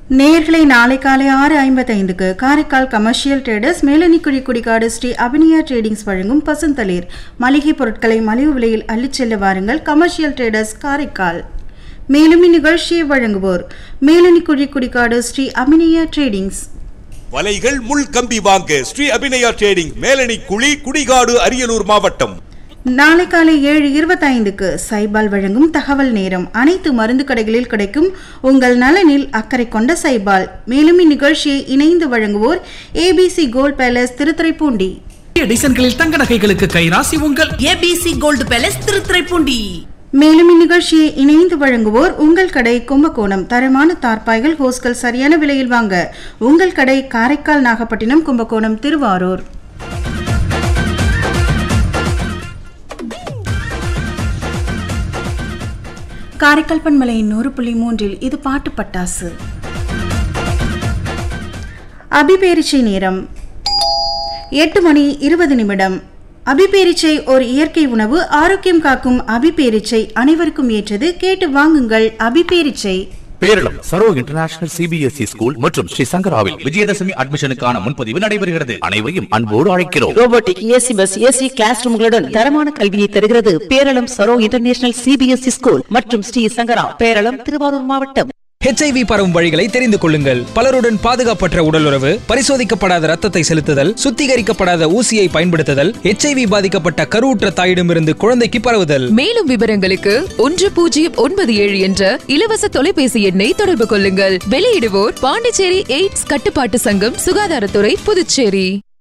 நேர்களை நாளை காலை ஆறு ஐம்பத்தைந்துக்கு Karaikal commercial traders Melanikuzhi Kudikadu Sri Abiniya tradings வழங்கும் பசுந்தளிர் மளிகை பொருட்களை மலிவு விலையில் அள்ளிச் செல்ல வாருங்கள் கமர்ஷியல் ட்ரேடர்ஸ் காரைக்கால் மேலும் இந்நிகழ்ச்சியை வழங்குவோர் மேலனிக்குழி குடிகாடு ஸ்ரீ அபினியா ட்ரேடிங்ஸ் வலைகள் முள் கம்பி வாங்க ஸ்ரீ அபிநயா ட்ரேடிங் மேலணி குழி குடிகாடு அரியலூர் மாவட்டம் நாளை காலை ஏழு இருபத்தைந்துக்கு சைபால் வழங்கும் தகவல் நேரம் அனைத்து மருந்து கடைகளில் கிடைக்கும் உங்கள் நலனில் அக்கறை கொண்ட சைபால் மேலும் இந்நிகழ்ச்சியை இணைந்து வழங்குவோர் ஏபிசி கோல்ட் பேலஸ் திருத்துறைப்பூண்டி புதிய டிசைன்களில் தங்க நகைகளுக்கு கைராசி உங்கள் ஏபிசி கோல்டு பேலஸ் திருத்துறைப்பூண்டி மேலும் இந்நிகழ்ச்சியை இணைந்து வழங்குவோர் உங்கள் கடை கும்பகோணம் தரமான தார்பாய்கள் ஹோஸ்கள் சரியான விலையில் வாங்க உங்கள் கடை காரைக்கால் நாகப்பட்டினம் கும்பகோணம் திருவாரூர் காரைக்கால் பண்பலை நூறு புள்ளி மூன்றில் இது பாட்டு பட்டாசு அபிபேரிச்சை நேரம் எட்டு மணி இருபது நிமிடம் அபிபேரிச்சை ஒரு இயற்கை உணவு ஆரோக்கியம் காக்கும் அபிபேரிச்சை அனைவருக்கும் ஏற்றது கேட்டு வாங்குங்கள் அபிபேரிச்சை Peralam Saro international CBSE school மற்றும் ஸ்ரீ சங்கராவில் விஜயதசமி அட்மிஷனுக்கான முன்பதிவு நடைபெறுகிறது அனைவரையும் அன்போடு அழைக்கிறோம் robotic AC bus AC class ரூம்களுடன் தரமான கல்வியை தருகிறது Peralam Saro international CBSE school மற்றும் ஸ்ரீ சங்கரா பேரளம் திருவாரூர் மாவட்டம் ஹெச்ஐவி பரவும் வழிகளை தெரிந்து கொள்ளுங்கள் பலருடன் பாதுகாப்பற்ற உடலுறவு பரிசோதிக்கப்படாத ரத்தத்தை செலுத்துதல் சுத்திகரிக்கப்படாத ஊசியை பயன்படுத்துதல் ஹெச்ஐவி பாதிக்கப்பட்ட கருவுற்ற தாயிடமிருந்து குழந்தைக்கு பரவுதல் மேலும் விவரங்களுக்கு ஒன்று பூஜ்ஜியம் ஒன்பது ஏழு என்ற இலவச தொலைபேசி எண்ணை தொடர்பு கொள்ளுங்கள் வெளியிடுவோர் பாண்டிச்சேரி எய்ட்ஸ் கட்டுப்பாட்டு சங்கம் சுகாதாரத்துறை புதுச்சேரி